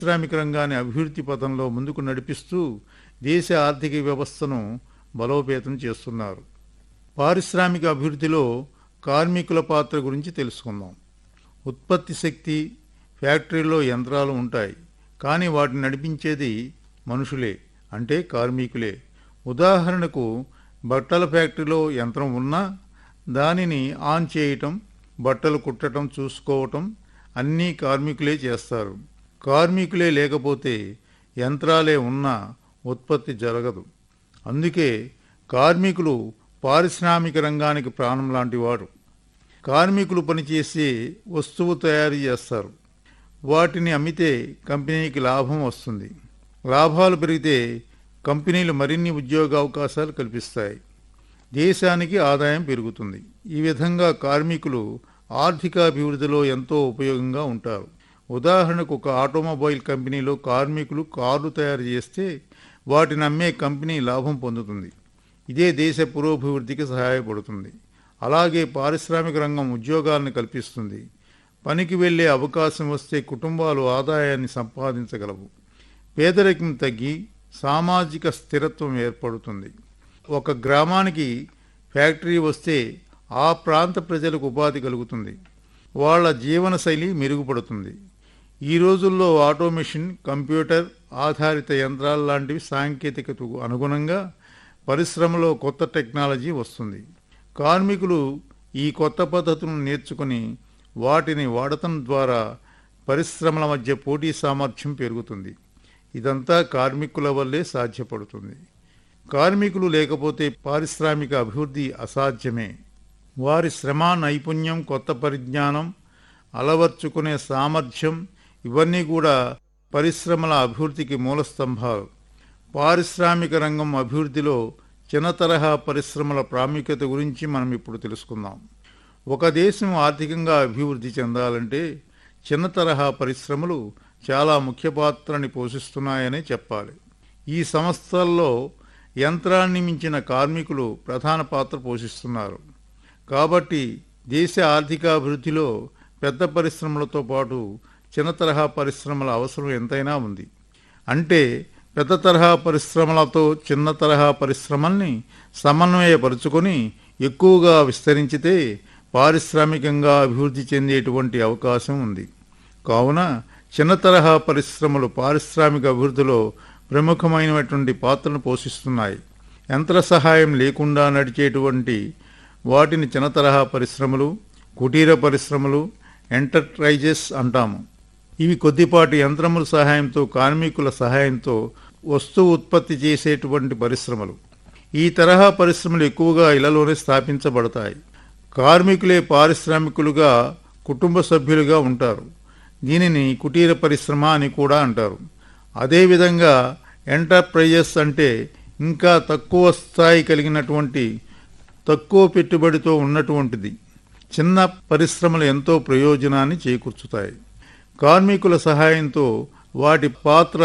పారిశ్రామిక రంగాన్ని అభివృద్ధి పథంలో ముందుకు నడిపిస్తూ దేశ ఆర్థిక వ్యవస్థను బలోపేతం చేస్తున్నారు పారిశ్రామిక అభివృద్ధిలో కార్మికుల పాత్ర గురించి తెలుసుకుందాం ఉత్పత్తి శక్తి ఫ్యాక్టరీలో యంత్రాలు ఉంటాయి కానీ వాటిని నడిపించేది మనుషులే అంటే కార్మికులే ఉదాహరణకు బట్టల ఫ్యాక్టరీలో యంత్రం ఉన్నా దానిని ఆన్ చేయటం బట్టలు కుట్టటం చూసుకోవటం అన్నీ కార్మికులే చేస్తారు కార్మికులే లేకపోతే యంత్రాలే ఉన్నా ఉత్పత్తి జరగదు అందుకే కార్మికులు పారిశ్రామిక రంగానికి ప్రాణం లాంటి వారు కార్మికులు పనిచేసే వస్తువు తయారు చేస్తారు వాటిని అమ్మితే కంపెనీకి లాభం వస్తుంది లాభాలు పెరిగితే కంపెనీలు మరిన్ని ఉద్యోగ అవకాశాలు కల్పిస్తాయి దేశానికి ఆదాయం పెరుగుతుంది ఈ విధంగా కార్మికులు ఆర్థికాభివృద్ధిలో ఎంతో ఉపయోగంగా ఉంటారు ఉదాహరణకు ఒక ఆటోమొబైల్ కంపెనీలో కార్మికులు కార్లు తయారు చేస్తే వాటిని అమ్మే కంపెనీ లాభం పొందుతుంది ఇదే దేశ పురోభివృద్ధికి సహాయపడుతుంది అలాగే పారిశ్రామిక రంగం ఉద్యోగాలను కల్పిస్తుంది పనికి వెళ్ళే అవకాశం వస్తే కుటుంబాలు ఆదాయాన్ని సంపాదించగలవు పేదరికం తగ్గి సామాజిక స్థిరత్వం ఏర్పడుతుంది ఒక గ్రామానికి ఫ్యాక్టరీ వస్తే ఆ ప్రాంత ప్రజలకు ఉపాధి కలుగుతుంది వాళ్ళ జీవనశైలి మెరుగుపడుతుంది ఈ రోజుల్లో ఆటోమేషన్ కంప్యూటర్ ఆధారిత యంత్రాల లాంటివి సాంకేతికతకు అనుగుణంగా పరిశ్రమలో కొత్త టెక్నాలజీ వస్తుంది కార్మికులు ఈ కొత్త పద్ధతులను నేర్చుకుని వాటిని వాడటం ద్వారా పరిశ్రమల మధ్య పోటీ సామర్థ్యం పెరుగుతుంది ఇదంతా కార్మికుల వల్లే సాధ్యపడుతుంది కార్మికులు లేకపోతే పారిశ్రామిక అభివృద్ధి అసాధ్యమే వారి శ్రమ నైపుణ్యం కొత్త పరిజ్ఞానం అలవర్చుకునే సామర్థ్యం ఇవన్నీ కూడా పరిశ్రమల అభివృద్ధికి మూలస్తంభాలు పారిశ్రామిక రంగం అభివృద్ధిలో చిన్న తరహా పరిశ్రమల ప్రాముఖ్యత గురించి మనం ఇప్పుడు తెలుసుకుందాం ఒక దేశం ఆర్థికంగా అభివృద్ధి చెందాలంటే చిన్న తరహా పరిశ్రమలు చాలా ముఖ్య పాత్రని పోషిస్తున్నాయనే చెప్పాలి ఈ సంస్థల్లో యంత్రాన్ని మించిన కార్మికులు ప్రధాన పాత్ర పోషిస్తున్నారు కాబట్టి దేశ ఆర్థికాభివృద్ధిలో పెద్ద పరిశ్రమలతో పాటు చిన్న తరహా పరిశ్రమల అవసరం ఎంతైనా ఉంది అంటే పెద్ద తరహా పరిశ్రమలతో చిన్న తరహా పరిశ్రమల్ని సమన్వయపరుచుకొని ఎక్కువగా విస్తరించితే పారిశ్రామికంగా అభివృద్ధి చెందేటువంటి అవకాశం ఉంది కావున చిన్న తరహా పరిశ్రమలు పారిశ్రామిక అభివృద్ధిలో ప్రముఖమైనటువంటి పాత్రను పోషిస్తున్నాయి యంత్ర సహాయం లేకుండా నడిచేటువంటి వాటిని చిన్న తరహా పరిశ్రమలు కుటీర పరిశ్రమలు ఎంటర్ప్రైజెస్ అంటాము ఇవి కొద్దిపాటి యంత్రముల సహాయంతో కార్మికుల సహాయంతో వస్తువు ఉత్పత్తి చేసేటువంటి పరిశ్రమలు ఈ తరహా పరిశ్రమలు ఎక్కువగా ఇళ్లలోనే స్థాపించబడతాయి కార్మికులే పారిశ్రామికులుగా కుటుంబ సభ్యులుగా ఉంటారు దీనిని కుటీర పరిశ్రమ అని కూడా అంటారు అదేవిధంగా ఎంటర్ప్రైజెస్ అంటే ఇంకా తక్కువ స్థాయి కలిగినటువంటి తక్కువ పెట్టుబడితో ఉన్నటువంటిది చిన్న పరిశ్రమలు ఎంతో ప్రయోజనాన్ని చేకూర్చుతాయి కార్మికుల సహాయంతో వాటి పాత్ర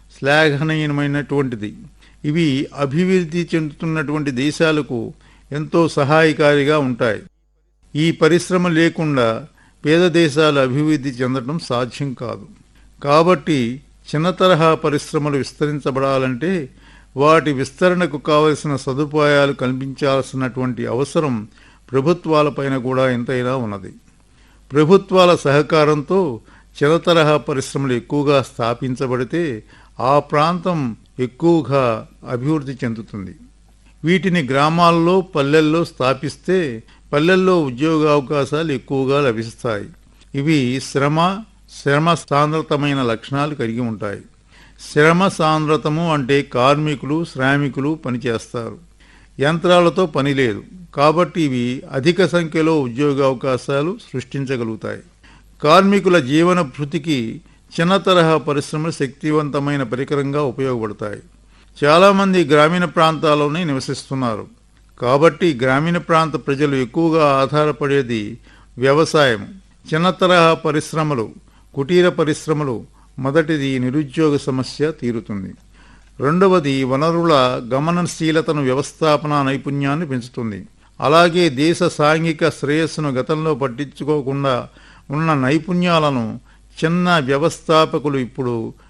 శ్లాఘనీయమైనటువంటిది ఇవి అభివృద్ధి చెందుతున్నటువంటి దేశాలకు ఎంతో సహాయకారిగా ఉంటాయి ఈ పరిశ్రమ లేకుండా పేద దేశాలు అభివృద్ధి చెందడం సాధ్యం కాదు కాబట్టి చిన్న తరహా పరిశ్రమలు విస్తరించబడాలంటే వాటి విస్తరణకు కావలసిన సదుపాయాలు కల్పించాల్సినటువంటి అవసరం ప్రభుత్వాలపైన కూడా ఎంతైనా ఉన్నది ప్రభుత్వాల సహకారంతో చిన్న తరహా పరిశ్రమలు ఎక్కువగా స్థాపించబడితే ఆ ప్రాంతం ఎక్కువగా అభివృద్ధి చెందుతుంది వీటిని గ్రామాల్లో పల్లెల్లో స్థాపిస్తే పల్లెల్లో ఉద్యోగ అవకాశాలు ఎక్కువగా లభిస్తాయి ఇవి శ్రమ శ్రమ సాంద్రతమైన లక్షణాలు కలిగి ఉంటాయి శ్రమ సాంద్రతము అంటే కార్మికులు శ్రామికులు పనిచేస్తారు యంత్రాలతో పని లేదు కాబట్టి ఇవి అధిక సంఖ్యలో ఉద్యోగ అవకాశాలు సృష్టించగలుగుతాయి కార్మికుల జీవన భృతికి చిన్న తరహా పరిశ్రమలు శక్తివంతమైన పరికరంగా ఉపయోగపడతాయి చాలామంది గ్రామీణ ప్రాంతాల్లోనే నివసిస్తున్నారు కాబట్టి గ్రామీణ ప్రాంత ప్రజలు ఎక్కువగా ఆధారపడేది వ్యవసాయం చిన్న తరహా పరిశ్రమలు కుటీర పరిశ్రమలు మొదటిది నిరుద్యోగ సమస్య తీరుతుంది రెండవది వనరుల గమనశీలతను వ్యవస్థాపన నైపుణ్యాన్ని పెంచుతుంది అలాగే దేశ సాంఘిక శ్రేయస్సును గతంలో పట్టించుకోకుండా ఉన్న నైపుణ్యాలను చిన్న వ్యవస్థాపకులు ఇప్పుడు